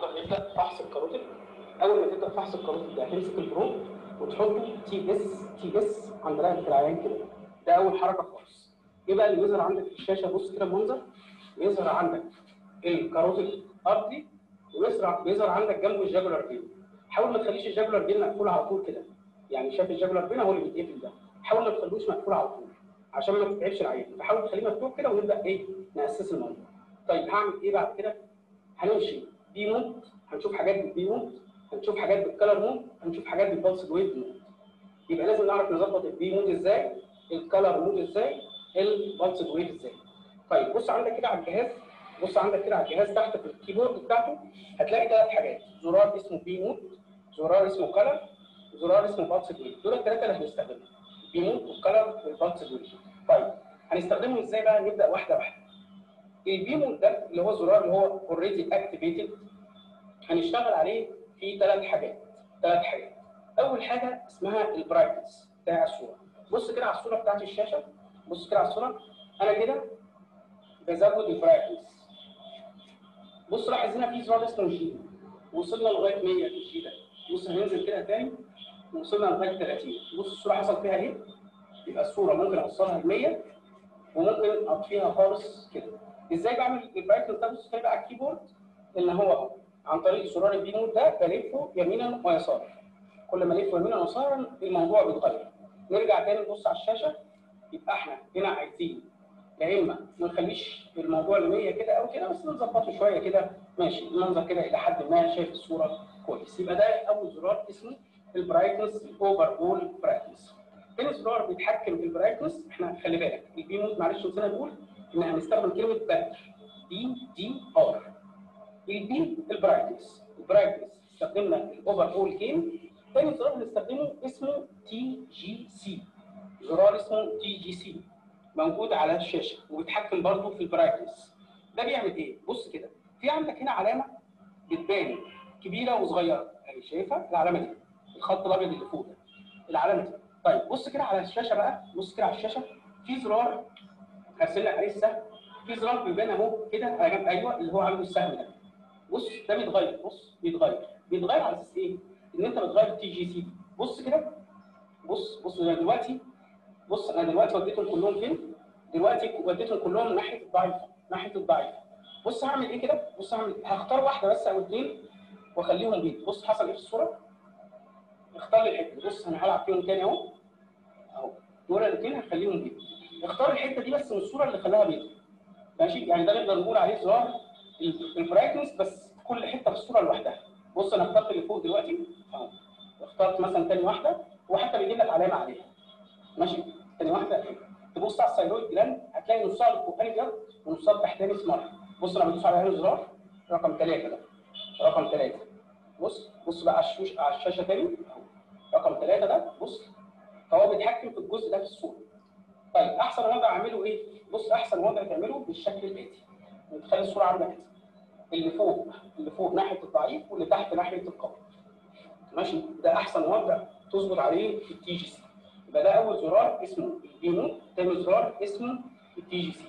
النهارده هنبدا فحص الكاروتيد اول ما تبدا فحص الكاروتيد ده هتمسك البروب وتحطه تي اس تي اس عند رقبه العيان كده ده اول حركه خالص ايه بقى اللي بيظهر عندك في الشاشه بص كده المنظر بيظهر عندك الكاروتيد ارتري ويظهر بيظهر عندك جنبه الجاجولار فين حاول ما تخليش الجاجولار فين مقفول على طول كده يعني شايف الجاجولار فين هو اللي بيتقفل ده حاول ما تخلوش مقفول على طول عشان ما تتعبش العين فحاول تخليه مفتوح كده ونبدا ايه ناسس الموضوع طيب هعمل ايه بعد كده هنمشي بي مود هنشوف حاجات بالبي مود هنشوف حاجات بالكلر مود هنشوف حاجات بالبلس ويف مود يبقى لازم نعرف نظبط البي مود ازاي الكلر مود ازاي البلس ويف ازاي طيب بص عندك كده على الجهاز بص عندك كده على الجهاز تحت في الكيبورد بتاعته هتلاقي ثلاث حاجات زرار اسمه بي مود زرار اسمه كلر زرار اسمه بلس ويف دول الثلاثه اللي هنستخدمهم بي مود والكلر والبلس ويف طيب هنستخدمهم ازاي بقى نبدا واحده واحده البي مود ده اللي هو زرار اللي هو اوريدي اكتيفيتد هنشتغل عليه في ثلاث حاجات ثلاث حاجات اول حاجه اسمها البرايتنس بتاع الصوره بص كده على الصوره بتاعت الشاشه بص كده على الصوره انا كده بزود البرايتنس بص لاحظ هنا في زرار اسمه جي وصلنا لغايه 100 في الجي ده بص هننزل كده تاني وصلنا لغايه 30 بص الصوره حصل فيها ايه يبقى الصوره ممكن اوصلها ل 100 وممكن اطفيها خالص كده ازاي بعمل البرايتنس ده بص كده على الكيبورد ان هو عن طريق زرار البي مود ده بلفه يمينا ويسارا كل ما الفه يمينا ويسارا الموضوع بيتغير نرجع تاني نبص على الشاشه يبقى احنا هنا عايزين يا اما ما نخليش الموضوع ل 100 كده او كده بس نظبطه شويه كده ماشي المنظر كده الى حد ما شايف الصوره كويس يبقى ده اول زرار اسمه البرايتنس الاوفر اول برايتنس تاني زرار بيتحكم في البرايتنس احنا خلي بالك البي مود معلش نسينا نقول ان هنستخدم كلمه باتر دي دي ار البي البرايتنس البرايتنس استخدمنا الاوفر اول جيم تاني زرار هنستخدمه اسمه تي جي سي زرار اسمه تي جي سي موجود على الشاشه وبيتحكم برضه في البرايتنس ده بيعمل ايه بص كده في عندك هنا علامه بتبان كبيره وصغيره اهي شايفها العلامه دي الخط الابيض اللي فوق ده العلامه دي طيب بص كده على الشاشه بقى بص كده على الشاشه في زرار هرسل لك عليه السهم في زرار بيبان اهو كده على جنب ايوه اللي هو عامل السهم ده بص ده بيتغير بص بيتغير بيتغير على اساس ايه؟ ان انت بتغير التي جي سي بص كده بص بص انا دلوقتي بص انا دلوقتي وديتهم كلهم فين؟ دلوقتي وديتهم كلهم ناحيه الضعيفه ناحيه الضعيفه بص هعمل ايه كده؟ بص هعمل إيه؟ هختار واحده بس او اثنين واخليهم بيض بص حصل ايه في الصوره؟ اختار لي الحته بص انا هلعب فيهم تاني اهو اهو دول الاثنين هخليهم بيض اختار الحته دي بس من الصوره اللي خلاها بيض ماشي يعني ده نقدر نقول عليه زرار البرايتنس بس كل حته في الصوره لوحدها بص انا اخترت اللي فوق دلوقتي اهو اخترت مثلا تاني واحده وحتى بيجيب لك علامه عليها ماشي تاني واحده تبص على الثايرويد جلاند هتلاقي نصها الفوقاني ابيض ونصها التحتاني اسمر بص لما تدوس على زرار رقم ثلاثه ده رقم ثلاثه بص بص بقى على الشوش على الشاشه تاني اهو رقم ثلاثه ده بص فهو بيتحكم في الجزء ده في الصوره طيب احسن وضع اعمله ايه؟ بص احسن وضع تعمله بالشكل الاتي تخلي الصوره عامله كده اللي فوق اللي فوق ناحيه الضعيف واللي تحت ناحيه القوي ماشي ده احسن وضع تظبط عليه في التي جي سي يبقى ده اول زرار اسمه البيمو ثاني زرار اسمه التي جي سي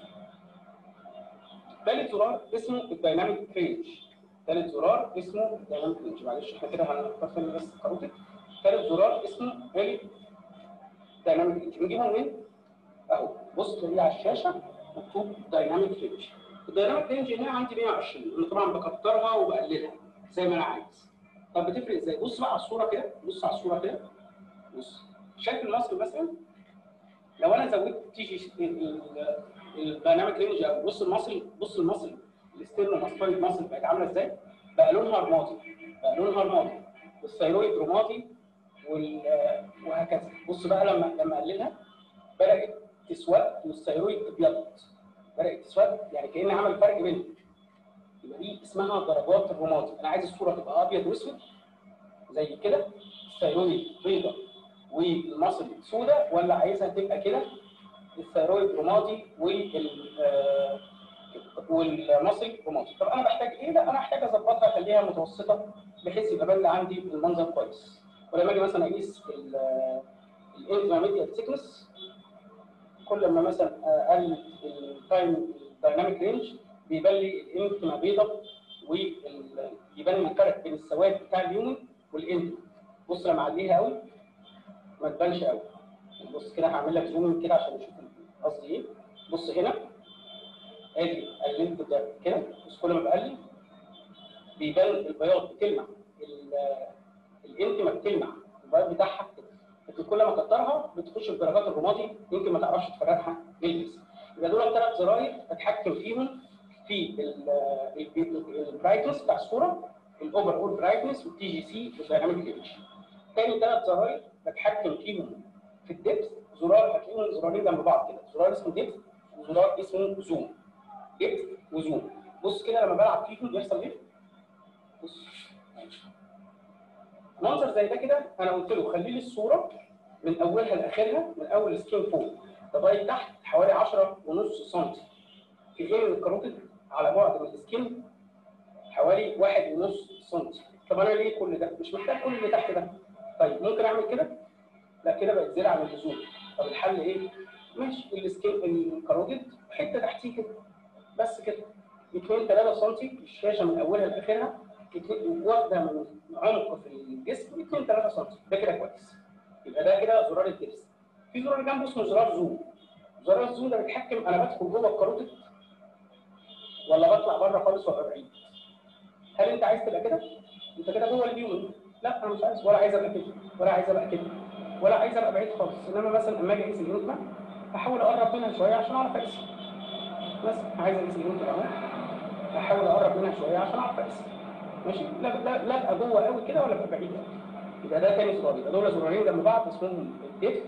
ثالث زرار اسمه الدايناميك رينج ثالث زرار اسمه الدايناميك رينج معلش احنا كده هنختار فين بس الكاروتيد ثالث زرار اسمه ال دايناميك رينج بنجيبه منين؟ اهو بص تلاقيه على الشاشه مكتوب دايناميك رينج الدايناميك رينج هنا عندي 120 انا طبعا بكترها وبقللها زي ما انا عايز طب بتفرق ازاي؟ بص بقى على الصوره كده بص على الصوره كده بص شايف المصل مثلا لو انا زودت تيجي الدايناميك رينج او بص المصل بص المصل الاستيرنو ماسكويد مصل بقت عامله ازاي؟ بقى لونها رمادي بقى لونها رمادي والثيرويد رمادي وهكذا بص بقى لما لما اقللها بدات تسود والثيرويد ابيض بدات تسود يعني كان عمل فرق بينهم يبقى دي اسمها درجات الرمادي انا عايز الصوره تبقى ابيض واسود زي كده الثيرويد بيضاء والمصل سوداء ولا عايزها تبقى كده الثيرويد رمادي وال والمصل رمادي طب انا بحتاج ايه؟ لا انا احتاج اظبطها اخليها متوسطه بحيث يبقى بان عندي المنظر كويس ولما اجي مثلا اقيس الانترميديت ثيكنس كل ما مثلا اقلل التايم دايناميك رينج بيبان لي الانت ما بيضاء ويبان الفرق بين السواد بتاع اليومن والاند بص لما اعليها قوي ما تبانش قوي بص كده هعمل لك زوم كده عشان نشوف قصدي ايه بص هنا ادي قللت ده كده بس كل ما بقلل بيبان البياض بتلمع الانت ما بتلمع البياض بتاعها لكن كل ما كترها بتخش في درجات الرمادي يمكن ما تعرفش تفرقها بالبس يبقى دول ثلاث زراير بتحكم فيهم في البرايتنس بتاع الصوره الاوفر اول برايتنس والتي جي سي والدايناميك رينج تاني ثلاث زراير بتحكم فيهم في الدبس زرار هتلاقيهم زرارين جنب بعض كده زرار اسمه دبس وزرار اسمه زوم دبس وزوم بص كده لما بلعب فيهم بيحصل ايه؟ بص منظر زي ده كده انا قلت له خلي لي الصوره من اولها لاخرها من اول سكين فوق لغايه تحت حوالي 10 ونص سم في حين ان الكاروتيد على بعد من السكين حوالي واحد ونص سم طب انا ليه كل ده؟ مش محتاج كل اللي تحت ده طيب ممكن اعمل كده؟ لا كده بقت زياده عن اللزوم طب الحل ايه؟ ماشي السكين الكاروتيد حته تحتيه كده بس كده 2 3 سم الشاشه من اولها لاخرها واخده من عمق في الجسم 2 3 سم ده كده كويس يبقى ده كده زرار الدبس في زرار جنبه اسمه زرار زوم زرار الزوم ده بيتحكم انا بدخل جوه الكاروتيد ولا بطلع بره خالص وابقى بعيد هل انت عايز تبقى كده انت كده جوه البيومن لا انا مش عايز ولا عايز ابقى كده ولا عايز ابقى كده ولا عايز ابقى بعيد خالص انما مثلا اما اجي اقيس اليونتما احاول اقرب منها شويه عشان اعرف اقيس مثلا عايز اقيس اليونتما اهو احاول اقرب منها شويه عشان اعرف اقيس ماشي لا لا لا ابقى جوه قوي كده ولا ابقى بعيد قوي يبقى ده تاني زرار يبقى دول زرارين جنب بعض اسمهم الديف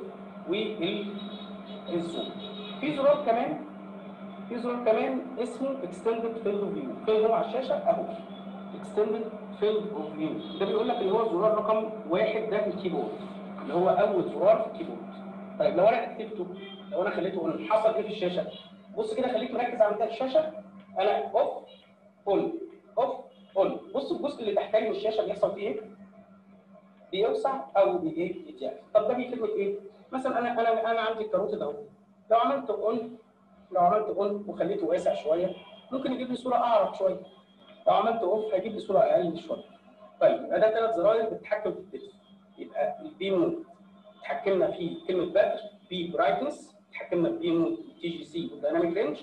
والزوم في زرار كمان في زرار كمان اسمه اكستندد فيلد اوف فيو فين هو على الشاشه اهو اكستندد فيلد اوف فيو ده بيقول لك اللي هو زرار رقم واحد ده في الكيبورد اللي هو اول زرار في الكيبورد طيب لو انا اكتبته لو انا خليته اون حصل ايه في الشاشه بص كده خليك مركز على منطقه الشاشه انا اوف اون اوف اون بص الجزء اللي تحتاني من الشاشه بيحصل فيه ايه بيوسع او بايه يضيق طب ده بيفيدني في ايه مثلا انا انا انا عندي الكاروت ده اهو لو عملت اون لو عملت اون وخليته واسع شويه ممكن يجيب لي صوره اعرض شويه لو عملت اوف هيجيب لي صوره اقل شويه طيب يبقى ده ثلاث زراير بتتحكم في الدبس يبقى البي مود اتحكمنا في كلمه بدر بي برايتنس اتحكمنا في بي مود تي جي سي والدايناميك رينج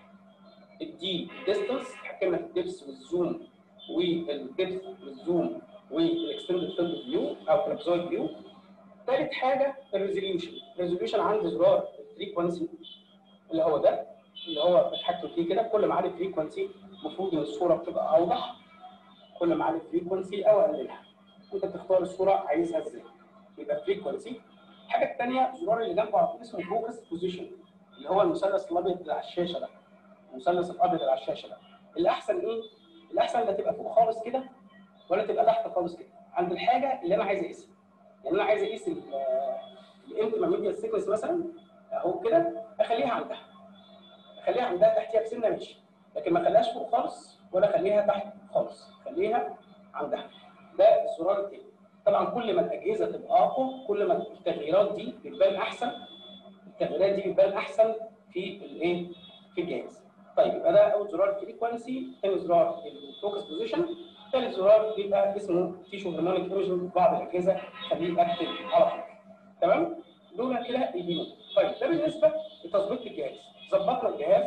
الدي ديستنس اتحكمنا في الدبس والزوم والدبس والزوم والاكستندد فيلد فيو او ترابزويد فيو ثالث حاجه الريزوليوشن الريزوليوشن عندي زرار الفريكونسي اللي هو ده اللي هو بتحكم فيه كده كل ما عالي الفريكونسي المفروض ان الصوره بتبقى اوضح كل ما عالي الفريكونسي او اقللها انت بتختار الصوره عايزها ازاي يبقى فريكونسي الحاجه الثانيه الزرار اللي جنبه على طول اسمه فوكس بوزيشن اللي هو المثلث الابيض اللي على الشاشه ده المثلث الابيض اللي على الشاشه ده الاحسن ايه الاحسن ده تبقى فوق خالص كده ولا تبقى تحت خالص كده عند الحاجه اللي انا عايز اقيسها يعني انا عايز اقيس الانتما ميديا سيكنس مثلا اهو كده اخليها عندها اخليها عندها تحتيها بسنه ماشي لكن ما اخليهاش فوق خالص ولا اخليها تحت خالص خليها عندها ده الزرار التاني طبعا كل ما الاجهزه تبقى اقوى كل ما التغييرات دي بتبان احسن التغييرات دي بتبان احسن في الايه في الجهاز طيب يبقى ده اول زرار الفريكونسي ثاني زرار الفوكس بوزيشن ثالث زرار بيبقى اسمه تيشو هرمونيك ايمجنج بعض الاجهزه خليه اكتف على طول تمام دول كده البينو طيب ده بالنسبه لتظبيط الجهاز ظبطنا الجهاز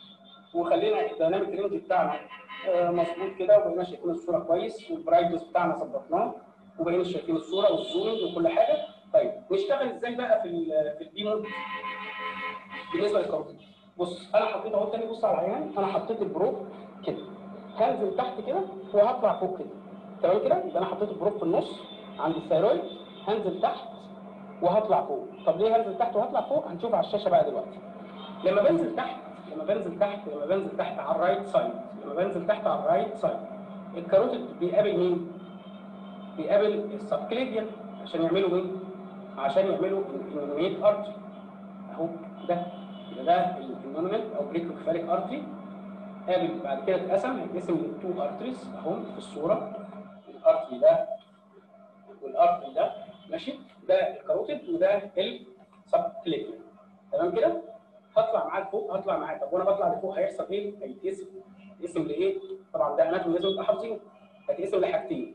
وخلينا الديناميك رينج بتاعنا آه مظبوط كده وبقينا شايفين الصوره كويس والبرايتنس بتاعنا ظبطناه وبقينا شايفين الصوره والزومنج وكل حاجه طيب نشتغل ازاي بقى في ال في البي مود بالنسبه للكاروتيد بص انا حطيت اهو تاني بص على العيان انا حطيت البرو كده هنزل تحت كده وهطلع فوق كده تمام كده يبقى انا حطيت البروب في النص عند الثيرويد هنزل تحت وهطلع فوق طب ليه هنزل تحت وهطلع فوق هنشوف على الشاشه بقى دلوقتي لما بنزل تحت لما بنزل تحت لما بنزل تحت على الرايت سايد لما بنزل تحت على الرايت سايد الكاروتيد بيقابل مين بيقابل السبكليديان عشان يعملوا مين عشان يعملوا النونيت ارتري اهو ده يبقى ده النونيت او بريكوكفاليك ارتري قابل بعد كده اتقسم هيتقسم لتو ارتريز اهم في الصوره الارتري ده والارتري ده ماشي ده الكاروتيد وده السب تمام كده هطلع معاه لفوق هطلع معاه طب وانا بطلع لفوق هيحصل ايه؟ هيتقسم اسم لايه؟ طبعا ده اناتومي لازم تبقى حافظينه هتقسم لحاجتين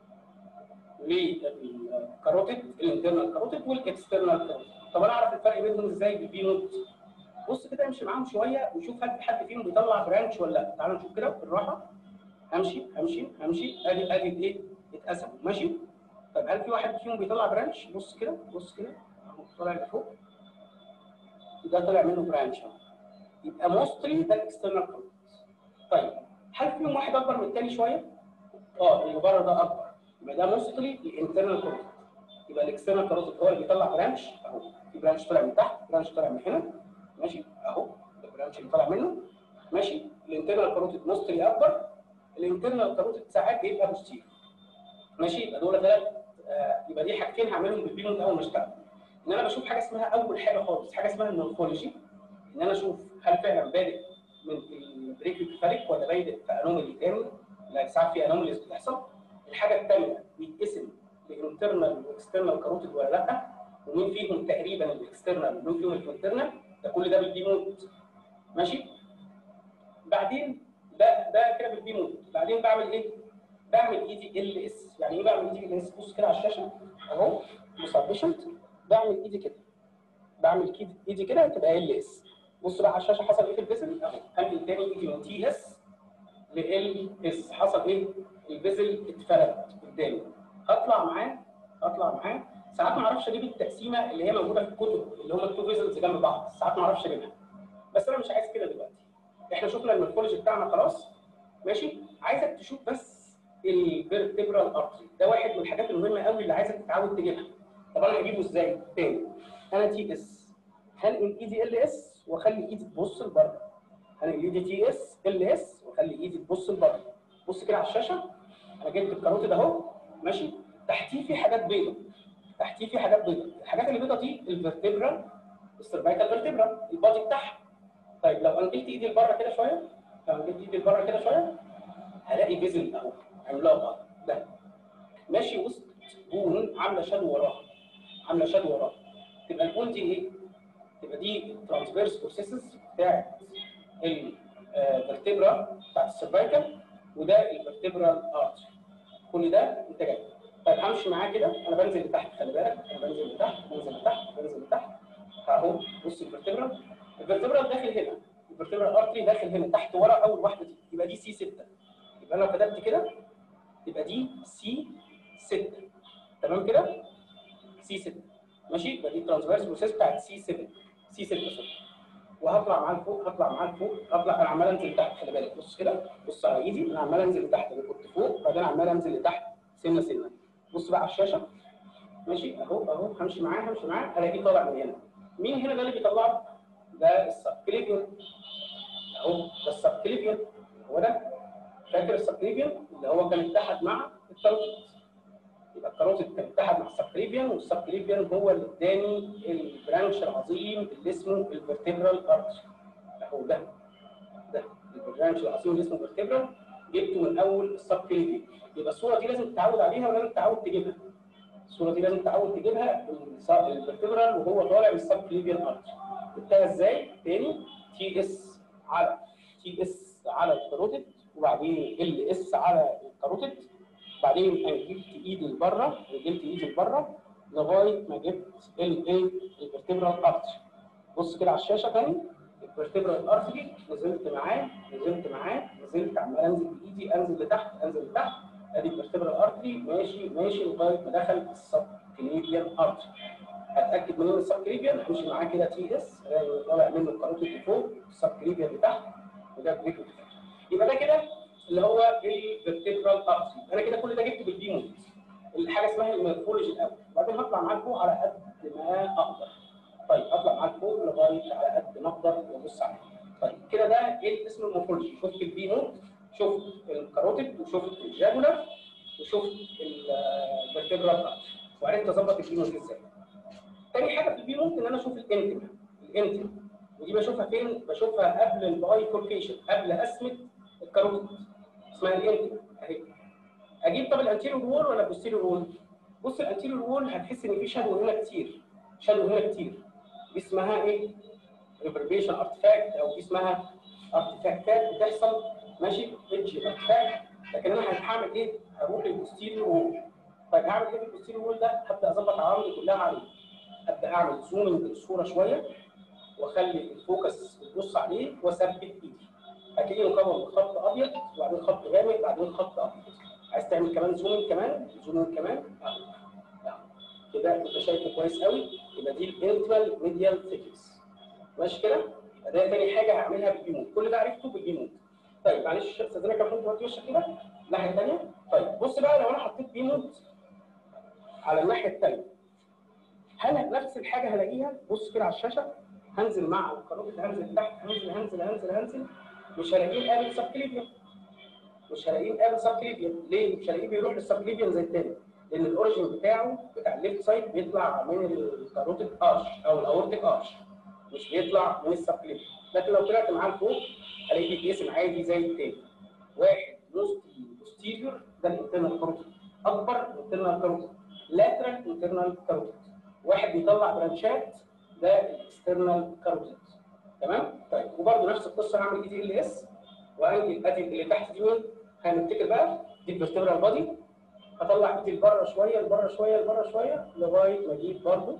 للكاروتيد الانترنال كاروتيد والاكسترنال كاروتيد طب انا اعرف الفرق بينهم ازاي بالبي نوت بص كده امشي معاهم شويه وشوف هل في حد فيهم بيطلع برانش ولا لا تعالوا نشوف كده بالراحه امشي امشي امشي ادي ادي ايه اتقسموا ماشي طب هل في واحد فيهم بيطلع برانش بص كده بص كده اهو طالع لفوق ده طلع منه برانش اهو يبقى موستلي ده الاكسترنال كاروتيد طيب هل فيهم واحد اكبر من الثاني شويه؟ اه اللي بره ده اكبر يبقى ده موستلي الانترنال كاروتيد يبقى الاكسترنال كاروتيد هو اللي بيطلع برانش اهو في برانش طالع من تحت برانش طالع من هنا ماشي اهو البرانش اللي طالع منه ماشي الانترنال كاروتيد موستلي اكبر الانترنال كاروتيد ساعات بيبقى بوستير ماشي يبقى دول ثلاث آه يبقى دي حاجتين هعملهم بالبينوت اول ما اشتغل ان انا بشوف حاجه اسمها اول حاجه خالص حاجه اسمها المورفولوجي ان انا اشوف هل فعلا بادئ من البريكيوكيفاليك ولا بادئ في انومالي تاني لا ساعات في انوماليز بتحصل الحاجه الثانيه بيتقسم لانترنال واكسترنال كاروتيد ولا لا ومين فيهم تقريبا الاكسترنال ومين فيهم الانترنال ده كل ده بالبيموت ماشي بعدين ده ده كده بالبيموت بعدين بعمل ايه بعمل اي دي ال اس يعني ايه بعمل اي دي ال اس بص كده على الشاشه اهو مسبشنت بعمل ايدي كده بعمل كده ايدي كده تبقى ال اس بص بقى على الشاشه حصل ايه في الفيزل اهو هنقل تاني ايدي من تي اس ل اس حصل ايه الفيزل اتفرد قدامي هطلع معاه هطلع معاه ساعات ما اعرفش اجيب التقسيمه اللي هي موجوده في الكتب اللي هم التو فيزلز جنب بعض ساعات ما اعرفش اجيبها بس انا مش عايز كده دلوقتي احنا شفنا المورفولوجي بتاعنا خلاص ماشي عايزك تشوف بس الفيرتبرال ارتري ده واحد من الحاجات المهمه قوي اللي عايزك تتعود تجيبها طب انا هجيبه ازاي تاني انا تي اس هنقل ايدي ال اس واخلي ايدي تبص لبره هنقل ايدي تي اس ال اس واخلي ايدي تبص لبره بص كده على الشاشه انا جبت الكاروتيد اهو ماشي تحتيه في حاجات بيضاء تحتيه في حاجات بيضاء الحاجات اللي بيضاء دي الفرتبرا السيرفايكال فيرتبرا البادي بتاعها طيب لو انا جبت ايدي لبره كده شويه لو انا جبت ايدي لبره كده شويه هلاقي فيزل اهو عملاقه ده ماشي وسط بون عامله شادو وراها عامله شادو وراها تبقى البون دي ايه؟ تبقى دي الترانسفيرس بروسيسز بتاعت الفرتبرا بتاعت السيرفايكال وده الفرتبرال ارتري كل ده انت جاي طيب همشي معاه كده انا بنزل لتحت خلي بالك انا بنزل لتحت بنزل لتحت بنزل لتحت اهو بص الفرتبرا الفرتبرا داخل هنا الفرتبرال ارتري داخل هنا تحت ورا اول واحده دي يبقى دي سي 6 يبقى انا لو كتبت كده يبقى دي سي 6 تمام كده سي 6 ماشي يبقى دي الترانسفيرس بروسيس بتاعت سي 7 سي 6 سوري وهطلع معاه لفوق هطلع معاه لفوق هطلع انا عمال انزل لتحت خلي بالك بص كده بص على ايدي انا عمال انزل لتحت انا كنت فوق بعدين عمال انزل لتحت سنه سنه بص بقى على الشاشه ماشي اهو اهو همشي معاه همشي معاه الاقيه طالع من هنا مين هنا ده اللي بيطلعه؟ ده السبكليفيون اهو ده السبكليفيون هو ده فاكر السبكليفيون اللي هو كان اتحد مع الكاروتيد يبقى الكاروتيد كان اتحد مع السبكليفيون والسبكليفيون هو اللي اداني البرانش العظيم اللي اسمه الفرتبرال ارتري اهو ده ده البرانش العظيم اللي اسمه الفرتبرال جبته من اول السبكليفيون يبقى الصوره دي لازم تتعود عليها ولازم تتعود تجيبها الصوره دي لازم تتعود تجيبها الفرتبرال وهو طالع من السبكليفيون ارتري جبتها ازاي؟ تاني تي اس على تي اس على الكاروتيد وبعدين ال اس على الكاروتيد بعدين انا جبت ايدي لبره جبت ايدي لبره لغايه ما جبت الايه الفرتبرال ارتري بص كده على الشاشه تاني الفرتبرال ارتري نزلت معاه نزلت معاه نزلت عمال انزل بايدي انزل لتحت انزل لتحت ادي الفرتبرال ارتري ماشي ماشي لغايه ما دخل السب كليبيان ارتري اتاكد منين السب كليبيان امشي معاه كده تي اس الاقي طالع منه الكاروتيد لفوق السب كليبيان لتحت وده بريكو يبقى ده كده اللي هو الفرتبرال ارتري انا كده كل ده جبته بالديموت الحاجه اسمها المورفولوجي الاول وبعدين هطلع معاه لفوق على قد ما اقدر طيب اطلع معاه لفوق لغايه على قد ما اقدر وابص عليه طيب كده ده ايه اسم المورفولوجي شفت البي نوت شفت الكاروتيد وشفت الجاجولار وشفت الفرتبرال ارتري وعرفت اظبط البي نوت ازاي تاني حاجه في البي نوت ان انا اشوف الانتما الانتما ودي بشوفها فين؟ بشوفها قبل البايفوركيشن قبل قسمه الكاروتيد اسمها الانتما اهي اجيب طب الانتيريور وول ولا البوستيريور وول؟ بص الانتيريور وول هتحس ان في شادو هنا كتير شادو هنا كتير دي اسمها ايه؟ ريفربيشن ارتفاكت او دي اسمها ارتفاكتات بتحصل ماشي ايدج يبقى كفايه لكن انا هعمل ايه؟ هروح للبوستيريور وول طيب هعمل ايه في البوستيريور وول ده؟ هبدا اظبط عواملي كلها عليه ابدا اعمل زومنج للصوره شويه واخلي الفوكس تبص عليه واثبت ايدي اكيد مكون من خط ابيض وبعدين خط غامق بعدين خط ابيض عايز تعمل كمان زومنج كمان زومنج كمان كده انت شايفه كويس قوي يبقى دي الانترال ميديال ثيكنس ماشي كده يبقى ده تاني حاجه هعملها بالبيموت كل ده عرفته بالبيموت طيب معلش استاذنك يا محمود دلوقتي وشك كده الناحيه الثانيه طيب بص بقى لو انا حطيت بيموت على الناحيه الثانيه هل نفس الحاجه هلاقيها بص كده على الشاشه هنزل مع القانون هنزل تحت هنزل هنزل هنزل هنزل مش هلاقيه قابل سبكليبيوم مش هلاقيه قابل سبكليبيوم ليه مش هلاقيه بيروح للسبكليبيوم زي الثاني لان الاوريجن بتاعه بتاع الليفت سايد بيطلع من الكاروتيد ارش او الاورتيك ارش مش بيطلع من السبكليبيوم لكن لو طلعت معاه لفوق هلاقيه بيتقسم عادي زي الثاني واحد موستلي بوستيريور ده الانترنال كاروتيد اكبر انترنال كاروتيد لاترال انترنال كاروتيد واحد بيطلع برانشات ده الاكسترنال كاروتيد تمام طيب وبرده نفس القصه هعمل اي دي ال اس وانجل ادي اللي تحت دي مين هنفتكر بقى دي الفيرتبرال بادي هطلع ايدي لبره شويه لبره شويه لبره شويه لغايه ما اجيب برده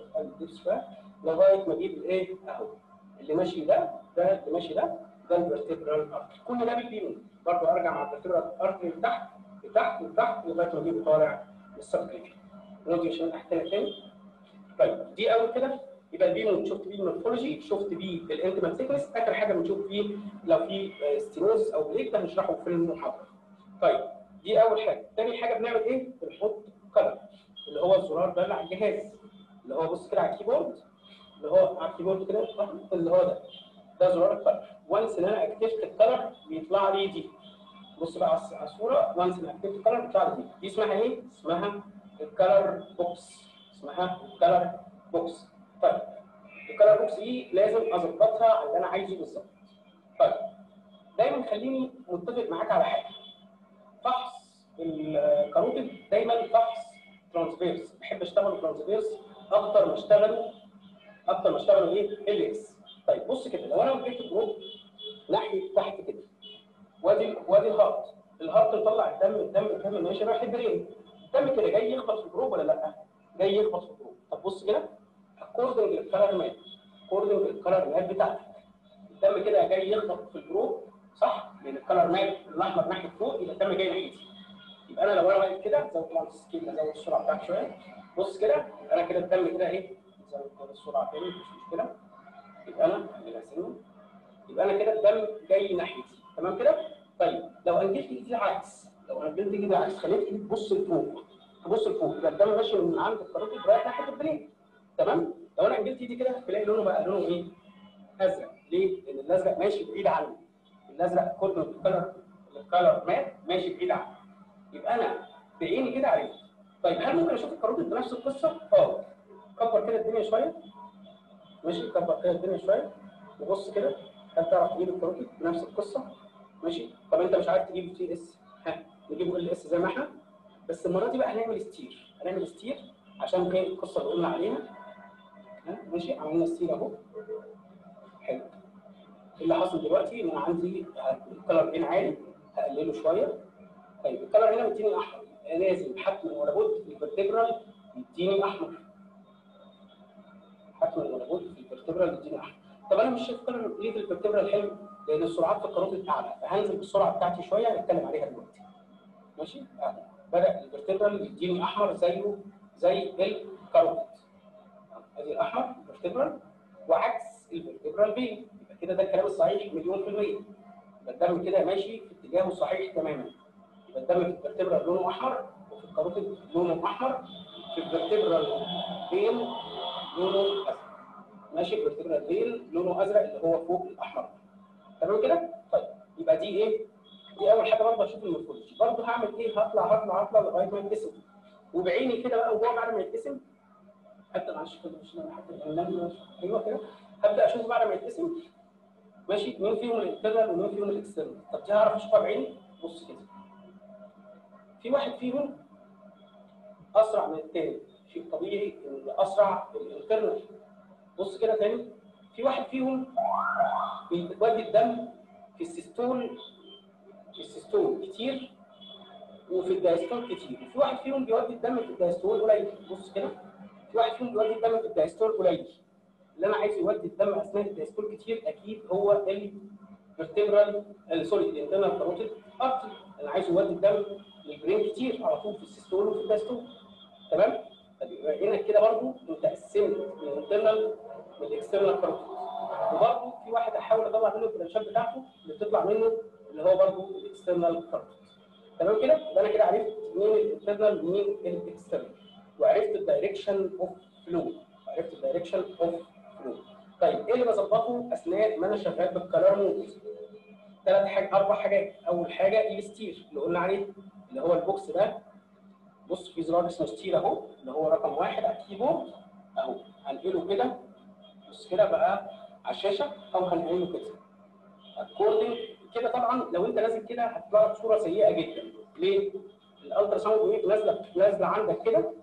لغايه ما اجيب الايه اهو اللي ماشي ده ده اللي ماشي ده ده الفيرتبرال ارتري كل ده بالبيمين برضه ارجع مع الفيرتبرال ارتري لتحت لتحت لتحت لغايه ما اجيبه طالع للسبكليفيا نودي عشان احتاج تاني طيب دي اول كده يبقى البيمون شفت بيه المورفولوجي شفت بيه الانتيمال سيكنس اخر حاجه بنشوف فيه لو في ستينوز او بريك ده هنشرحه في المحاضره طيب دي اول حاجه ثاني حاجه بنعمل ايه بنحط كلر اللي هو الزرار ده اللي على الجهاز اللي هو بص كده على الكيبورد اللي هو على الكيبورد كده اللي هو ده ده زرار الكلر وانس ان انا اكتفت الكلر بيطلع لي دي بص بقى على الصوره وانس ان اكتفت الكلر بيطلع لي دي دي اسمها ايه اسمها الكلر بوكس اسمها الكلر بوكس طيب الكلر بوكس دي لازم اظبطها على اللي انا عايزه بالظبط طيب دايما خليني متفق معاك على حاجه فحص الكاروتيد دايما فحص ترانسفيرس بحب اشتغل ترانسفيرس اكتر ما اشتغله اكتر ما اشتغله ايه ال اكس طيب بص كده لو انا وجهت الجروب ناحيه تحت كده وادي وادي الهارت الهارت مطلع الدم الدم الدم ماشي رايح البرين الدم كده جاي يخبط في الجروب ولا لا جاي يخبط في الجروب طب بص كده اكوردنج للكلر ماب اكوردنج للكلر ماب بتاعتك الدم كده جاي يخبط في الجروب صح لان الكلر ماب الاحمر ناحيه فوق يبقى الدم جاي ناحيتي يبقى انا لو انا واقف كده زود طبعا السكيل ازود السرعه بتاعتي شويه بص كده يبقى انا كده الدم كده ايه زود السرعه تاني مش مشكله يبقى انا اعملها سنه يبقى انا كده الدم جاي ناحيتي تمام كده طيب لو انجلت ايدي عكس لو انجلت ايدي عكس خليت ايدي تبص لفوق تبص لفوق يبقى الدم ماشي من عند الكاروتيد رايح ناحيه البرين تمام لو انا انجلت ايدي كده تلاقي لونه بقى لونه ايه ازرق ليه لان الازرق ماشي بعيد عني الازرق كله الكلر الكلر مات ماشي بعيد عني يبقى انا بعيني كده عرفت طيب هل ممكن اشوف الكاروتيد بنفس القصه اه كبر كده الدنيا شويه ماشي كبر كده الدنيا شويه وبص كده هل تعرف تجيب الكاروتيد بنفس القصه ماشي طب انت مش عارف تجيب تي اس ها نجيبه ال اس زي ما احنا بس المره دي بقى هنعمل ستير هنعمل ستير عشان ايه القصه اللي قلنا عليها ها ماشي عملنا ستير اهو حلو اللي حصل دلوقتي ان انا عندي الكلر هنا عالي هقلله شويه طيب الكلر هنا مديني احمر لازم حتما ولا بد الفرتبرال يديني احمر حتما ولا بد الفرتبرال يديني احمر طب انا مش شايف كلر ليه في الفرتبرال حلو لان السرعات في الكاروتيد اعلى فهنزل بالسرعه بتاعتي شويه هنتكلم عليها دلوقتي ماشي آه. بدا الفرتبرال يديني احمر زيه زي الكاروتيد ادي الاحمر الفرتبرال وعكس الفرتبرال بين يبقى كده ده الكلام الصحيح مليون في المية يبقى الدم كده ماشي في اتجاهه صحيح تماما يبقى الدم في الفرتبرال لونه احمر وفي الكاروتيد لونه احمر في الفرتبرال بين لونه ازرق ماشي الفرتبرال بين لونه ازرق اللي هو فوق الاحمر تمام كده؟ طيب يبقى دي ايه؟ دي اول حاجه برضه اشوف المورفولوجي برضه هعمل ايه؟ هطلع هطلع هطلع لغايه ما يتقسم وبعيني كده بقى وهو بعد ما يتقسم حتى معلش كده مش حتى ايوه كده هبدا اشوف بعد ما يتقسم ماشي مين فيهم الانترنال ومين فيهم الاكسترنال طب دي هعرف اشوفها بعيني بص كده في واحد فيهم اسرع من الثاني شيء طبيعي ان اسرع الانترنال بص كده تاني في واحد فيهم بيودي الدم في السيستول السيستول كتير وفي الدايستول كتير وفي واحد فيهم بيودي الدم في الدايستول قليل بص كده في واحد فيهم بيودي الدم في الدايستول قليل اللي انا عايز يودي الدم اثناء الدايستول كتير اكيد هو الفرتبرال سوري الانترنال كاروتيد ارتري انا عايز يودي الدم للبرين كتير على طول في السيستول وفي الدايستول تمام طب يبقى هنا كده برضو انت قسمت الانترنال والاكسترنال كاروتيد وبرضو في واحد احاول اطلع منه البرانشات بتاعته اللي بتطلع منه اللي هو برضو الاكسترنال كاروتيد تمام كده يبقى انا كده عرفت مين الانترنال ومين الاكسترنال وعرفت الدايركشن اوف فلو عرفت الدايركشن اوف فلو طيب ايه اللي بظبطه اثناء ما انا شغال بالكلار مود ثلاث حاجات اربع حاجات اول حاجه الستير اللي قلنا عليه اللي هو البوكس ده بص في زرار اسمه ستير اهو اللي هو رقم واحد على الكيبورد اهو هنقله كده بص كده بقى على الشاشه او هنقله كده اكوردنج كده طبعا لو انت نازل كده هتطلع لك صوره سيئه جدا ليه؟ الالترا ساوند ويف نازله نازله عندك كده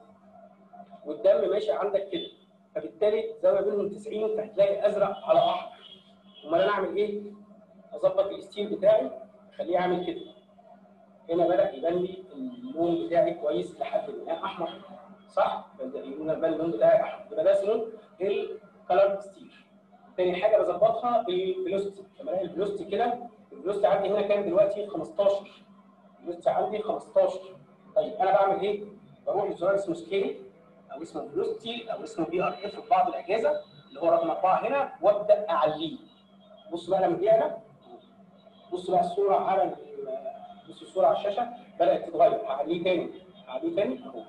والدم ماشي عندك كده فبالتالي الزاويه بينهم 90 فهتلاقي ازرق على احمر امال انا اعمل ايه؟ اظبط الستيل بتاعي اخليه عامل كده هنا بدا يبان لي اللون بتاعي كويس لحد ما احمر صح؟ بدا يبان اللون بتاعي احمر يبقى ده اسمه الكلر ستيل تاني حاجه بظبطها الفيلوستي لما الاقي الفيلوستي كده الفيلوستي عندي هنا كام دلوقتي 15 الفيلوستي عندي 15 طيب انا بعمل ايه؟ بروح لزرار اسمه سكيل او اسمه فيلوستي او اسمه بي ار اف في بعض الاجهزه اللي هو رقم اربعه هنا وابدا اعليه بص بقى لما بيعلى بص بقى الصوره على بص الصوره على الشاشه بدات تتغير هعليه تاني هعليه تاني اهو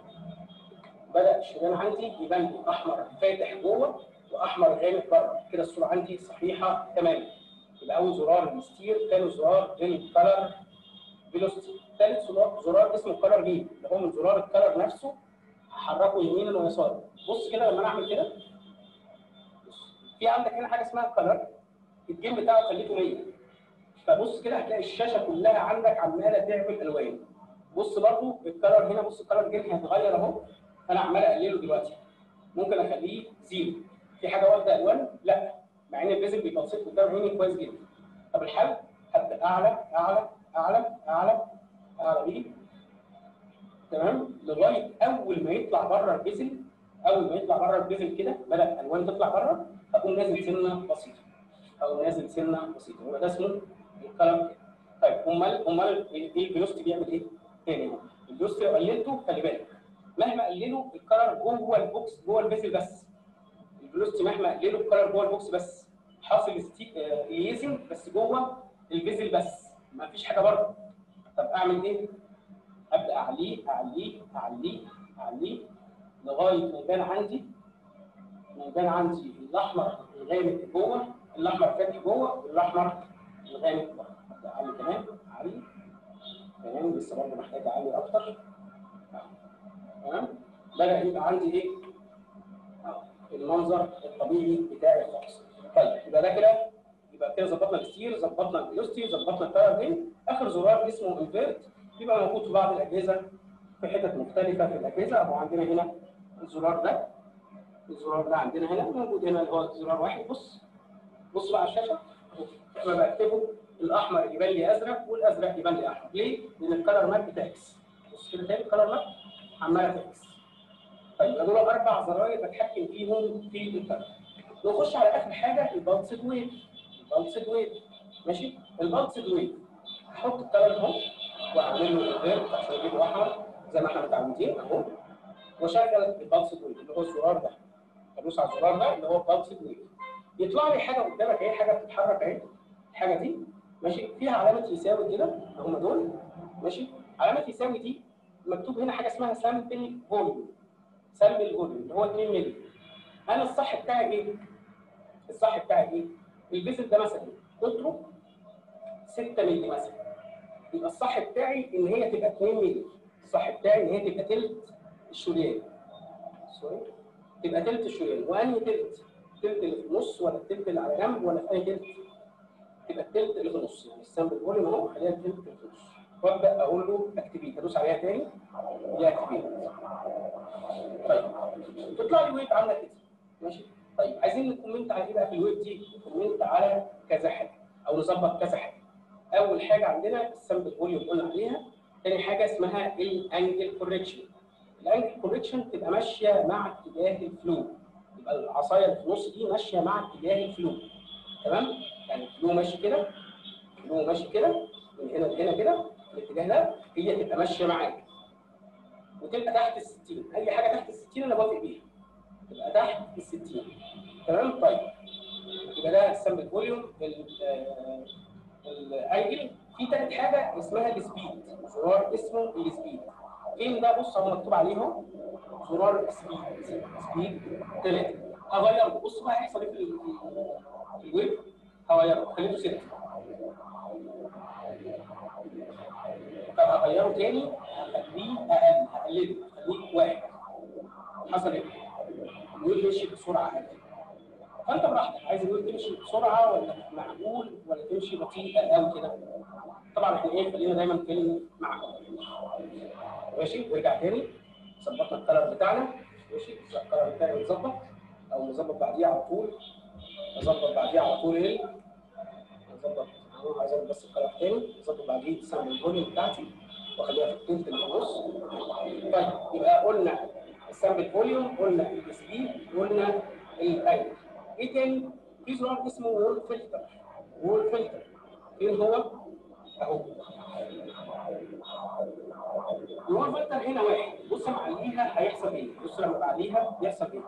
بدا الشريان عندي يبان لي احمر فاتح جوه واحمر غامق بره كده الصوره عندي صحيحه تماما يبقى اول زرار الستير ثاني زرار الكلر فيلوسيتي ثالث زرار اسمه كلر جيم اللي هو من زرار الكلر نفسه هحركه يمينا ويسارا بص كده لما انا اعمل كده بص في عندك هنا حاجه اسمها كلر الجيم بتاعه خليته 100 فبص كده هتلاقي الشاشه كلها عندك عماله تعمل الوان بص برضو الكلر هنا بص الكلر جيم هيتغير اهو انا عمال اقلله دلوقتي ممكن اخليه زيرو في حاجه واخده الوان لا مع ان الفيزل بيبقى بسيط قدام عيني كويس جدا طب الحل هبدا اعلى اعلى اعلى اعلى اعلى بيه تمام لغايه اول ما يطلع بره الفيزل اول ما يطلع بره الفيزل كده بدا الالوان تطلع بره اقوم نازل سنه بسيطه او نازل سنه بسيطه يبقى ده اسمه الكلام طيب امال امال ايه الفيلوستي بيعمل ايه؟ تاني اهو الفيلوستي لو قللته خلي بالك مهما قلله الكلر جوه البوكس جوه الفيزل بس الفيلوستي مهما قلله الكلر جوه البوكس بس حاصل ليزنج بس جوه الفيزل بس ما فيش حاجه بره طب اعمل ايه؟ ابدا اعليه اعليه اعليه اعليه لغايه ما يبان عندي ما يبان عندي الاحمر الغامق جوه الاحمر فاتح جوه والاحمر الغامق بره ابدا اعلي كمان اعلي تمام لسه برضه محتاج اعلي اكتر تمام بدا يبقى عندي ايه؟ اه المنظر الطبيعي بتاعي خالص طيب يبقى ده كده يبقى كده ظبطنا الستير ظبطنا الفيلوستي ظبطنا الكلر جيم اخر زرار اسمه انفيرت بيبقى موجود في بعض الاجهزه في حتت مختلفه في الاجهزه او عندنا هنا الزرار ده الزرار ده عندنا هنا موجود هنا اللي هو زرار واحد بص بص بقى على الشاشه لما بكتبه الاحمر يبان لي ازرق والازرق يبان لي احمر ليه؟ لان الكلر ماب بتعكس بص كده تاني الكلر ماب عماله تعكس طيب دول اربع زراير بتحكم فيهم في الكلر نخش على اخر حاجه البالسد ويف البالسد ويف ماشي البالسد ويف هحط الكلر اهو واعمل له انفيرت عشان يجيبه احمر زي ما احنا متعودين اهو واشغل البالسد ويف اللي هو الزرار ده ادوس على الزرار ده اللي هو البالسد ويف يطلع لي حاجه قدامك اهي حاجه بتتحرك اهي الحاجه دي ماشي فيها علامه يساوي كده اللي هم دول ماشي علامه يساوي دي مكتوب هنا حاجه اسمها سامبل فوليوم سامبل فوليوم اللي هو 2 مللي انا الصح بتاعي ايه؟ الصح بتاعي ايه؟ الفيزل ده مثلا قطره 6 مللي مثلا يبقى الصح بتاعي ان هي تبقى 2 مللي الصح بتاعي ان هي تبقى تلت الشريان سوري تبقى تلت الشريان وانهي تلت؟ التلت اللي في النص ولا التلت اللي على جنب ولا في اي تلت؟ تبقى التلت اللي في النص يعني السامبل فوليوم اهو خليها التلت اللي في النص وابدا اقول له اكتبيت ادوس عليها تاني دي اكتبيت طيب تطلع لي ويف عامله كده ماشي طيب عايزين نكومنت على ايه بقى في الويف دي؟ نكومنت على كذا حاجه او نظبط كذا حاجه اول حاجه عندنا السامبل فوليوم قلنا عليها تاني حاجه اسمها الانجل كوريكشن الانجل كوريكشن تبقى ماشيه مع اتجاه الفلو يبقى العصايه اللي في النص دي ماشيه مع اتجاه الفلو تمام يعني الفلو ماشي كده الفلو ماشي كده من هنا لهنا كده في الاتجاه ده هي تبقى ماشيه معاك وتبقى تحت ال 60 اي حاجه تحت ال 60 انا بوافق بيها تبقى تحت ال 60 تمام طيب يبقى ده السامبل فوليوم الانجل في تالت حاجه اسمها السبيد زرار اسمه السبيد فين ده بص هو مكتوب عليه اهو زرار سبيد سبيد تلاتة هغيره بص بقى هيحصل ايه في ال- في الويب هغيره خليته ستة طب هغيره تاني هخليه اقل هقلله هخليه واحد حصل ايه؟ الويب مشي بسرعه اقل فانت براحتك عايز الويب تمشي بسرعه ولا معقول ولا تمشي بطيئه قوي كده طبعا احنا ايه خلينا دايما في المعقول ماشي ورجع تاني ظبطنا الكلر بتاعنا ماشي الكلر بتاعي متظبط او مظبط بعديه على طول اظبط بعديه على طول ايه اظبط انا عايز أظبط بس الكلر تاني اظبط بعديه السامبل الفوليوم بتاعتي واخليها في التلت اللي في النص طيب يبقى قلنا السامبل فوليوم قلنا السبيد قلنا الانجل ايه تاني؟ في زرار اسمه وول فلتر وول فلتر فين هو؟ اهو الوول فلتر هنا واحد بص معليها هيحصل ايه؟ بص لما بعليها بيحصل ايه؟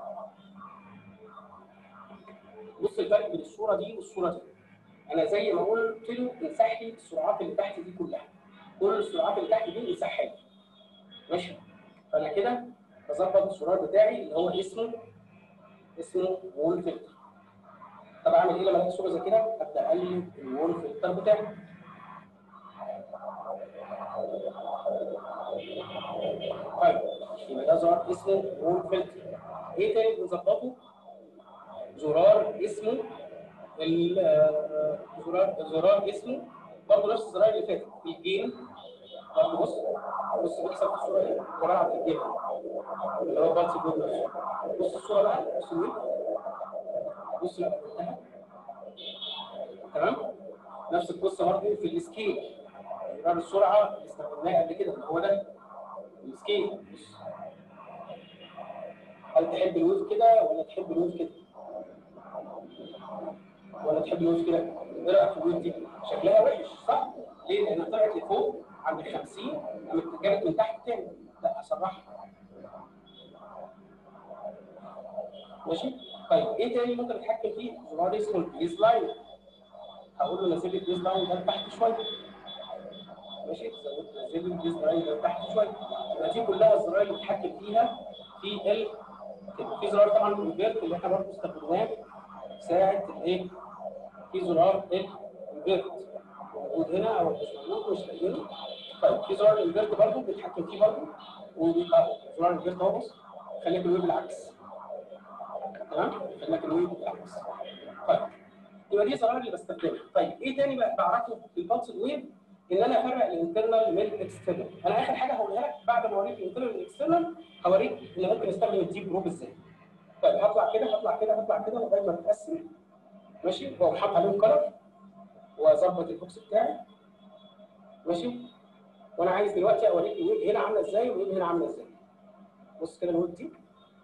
بص الفرق بين الصوره دي والصوره دي انا زي ما قلت له امسح لي السرعات اللي تحت دي كلها كل السرعات اللي تحت دي امسحها لي ماشي فانا كده بظبط الزرار بتاعي اللي هو اسمه اسمه وول فلتر طب اعمل ايه لما الاقي صوره زي كده ابدا اقلل الوول فلتر بتاعي طيب يبقى ده زرار اسمه وول فلتر ايه تاني بنظبطه زرار اسمه ال- آه، زرار زرار اسمه برضه نفس الزرار اللي فات الجيم برضه بص بص بيحصل في الصوره ايه بلعب الجيم اللي هو بلس جول نفسه بص الصوره بقى بص الويب بص لا تمام نفس القصه برضه في السكيل زرار السرعه اللي استخدمناه قبل كده اللي هو ده السكيل بص هل تحب الويف كده ولا تحب الويف كده؟ ولا تحب الويف كده؟ ايه رايك في الويف دي؟ شكلها وحش صح؟ ليه؟ لانها طلعت لفوق عند ال 50 قامت جابت من تحت تاني لا اسرحها ماشي؟ طيب ايه تاني ممكن اتحكم فيه؟ زرار اسمه البيز لاين هقول له نزل لي البيز لاين ده لتحت شويه ماشي زود نزل لي البيز لاين ده لتحت شويه يبقى دي كلها الزراير اللي بتحكم فيها في ال كده. في زرار طبعا الانفيرت اللي احنا برضه استخدمناه ساعه الايه؟ في زرار الانفيرت موجود هنا او مش موجود مش لاقيينه طيب في زرار الانفيرت برضه بيتحكم فيه برضه وبيبقى زرار الانفيرت اهو بص خليك الويب بالعكس تمام؟ خليك الويب بالعكس طيب يبقى دي الزراير اللي بستخدمها طيب ايه تاني بقى بعرفه في البلس الويب ان انا افرق الانترنال من الاكسترنال انا اخر حاجه هقولها لك بعد ما اوريك الانترنال من الاكسترنال هوريك ان ممكن استخدم الديب جروب ازاي طيب هطلع كده هطلع كده هطلع كده لغايه ما تتقسم ماشي واقوم حاطط عليهم كلر واظبط البوكس بتاعي ماشي وانا عايز دلوقتي اوريك الويب هنا عامله ازاي والويب هنا عامله ازاي بص كده الويب دي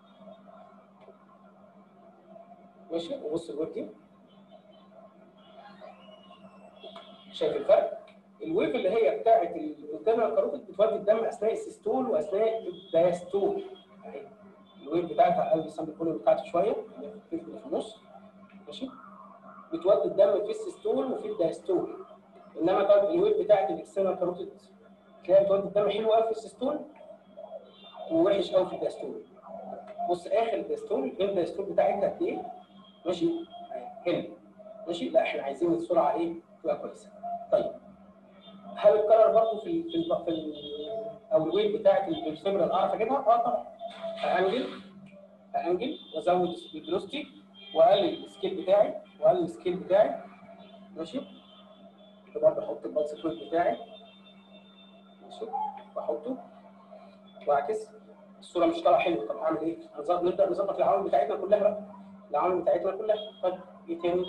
ماشي وبص الويب دي شايف الفرق؟ الويف اللي هي بتاعه الانترنال كاروتيد بتودي الدم اثناء السيستول واثناء الدايستول اهي الويف بتاعتها قلب السامبل فوليوم بتاعته شويه اللي في الفلفل اللي في النص ماشي بتودي الدم في السيستول وفي الدايستول انما طب الويف بتاعه الاكسترنال كاروتيد تلاقيها بتودي الدم حلو قوي في السيستول ووحش قوي في الدايستول بص اخر الدايستول الدايستول بتاعتها قد ايه؟ ماشي حلو ماشي لا احنا عايزين السرعه ايه؟ تبقى كويسه طيب هل الكلر برضه في ال في ال في ال او الويت بتاعت الفيبرال اعرف اجيبها؟ اه طبعا هانجل هانجل وازود الفيلوستي واقلل السكيل بتاعي واقلل السكيل بتاعي ماشي برضه احط البلس ويت بتاعي ماشي واحطه واعكس الصوره مش طالعه حلوه طب اعمل ايه؟ هنظبط نبدا نظبط العوامل بتاعتنا كلها بقى العوامل بتاعتنا كلها طب ايه تاني؟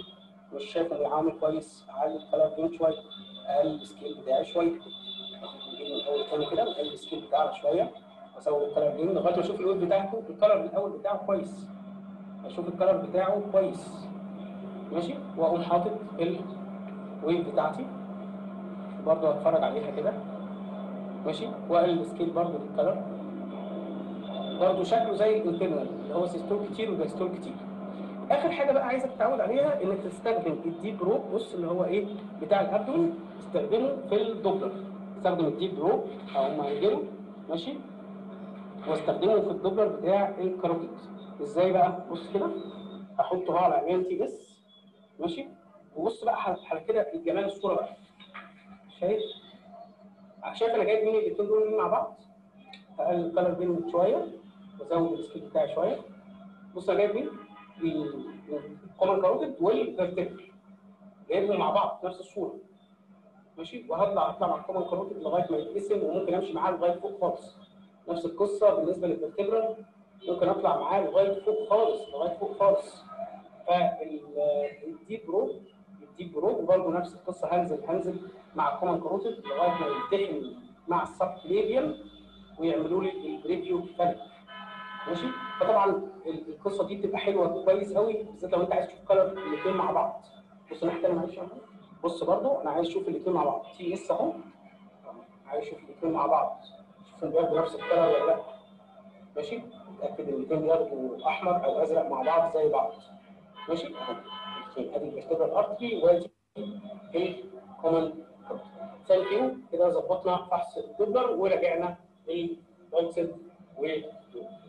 مش شايف ان العامل كويس اعلي الكلر جيم شويه اقلل السكيل بتاعي شويه نجيب من اول تاني كده ونقلل السكيل بتاعنا شويه واسوي الكلر جيم لغايه ما اشوف الويف بتاعته الكلر الاول بتاعه كويس اشوف الكلر بتاعه كويس ماشي واقوم حاطط الويف بتاعتي برضه اتفرج عليها كده ماشي واقلل السكيل برضه للكلر برضه شكله زي الانترنال اللي هو سيستول كتير ودايستول كتير اخر حاجه بقى عايزك تتعود عليها انك تستخدم الديب برو بص اللي هو ايه بتاع الابدومن تستخدمه في الدوبلر استخدم الديب برو او مانجلو ماشي واستخدمه في الدوبلر بتاع الكاروتيد ازاي بقى بص كده احطه اهو على عميان تي اس ماشي وبص بقى على على كده الجمال الصوره بقى شايف شايف انا جايب مين الاثنين دول مع بعض اقلل الكلر بينهم شويه وازود السكيل بتاعي شويه بص انا جايب مين الكومن كاروتيد والفيرتيبل جايبهم مع بعض في نفس الصوره ماشي وهطلع اطلع مع الكومن كاروتيد لغايه ما يتقسم وممكن امشي معاه لغايه فوق خالص نفس القصه بالنسبه للفيرتيبرال ممكن اطلع معاه لغايه فوق خالص لغايه فوق خالص فالديب برو الديب برو وبرضه نفس القصه هنزل هنزل مع الكومن كاروتيد لغايه ما يلتحم مع السب كليبيال ويعملوا لي البريفيو فاليو ماشي فطبعا القصه دي بتبقى حلوه كويس قوي بالذات لو انت عايز تشوف كلر الاثنين مع بعض بص ناحيه تانيه معلش بص برضو انا عايز اشوف الاثنين مع بعض تي اس اهو عايز اشوف الاثنين مع بعض شوف بياخدوا نفس الكلر ولا لا ماشي اتاكد ان الاثنين بياخدوا احمر او ازرق مع بعض زي بعض ماشي اهو الاثنين ادي الفيرتيبرال ارتري وادي الكومن ثانك يو كده ظبطنا فحص الدبلر ورجعنا للبوكسل والدبلر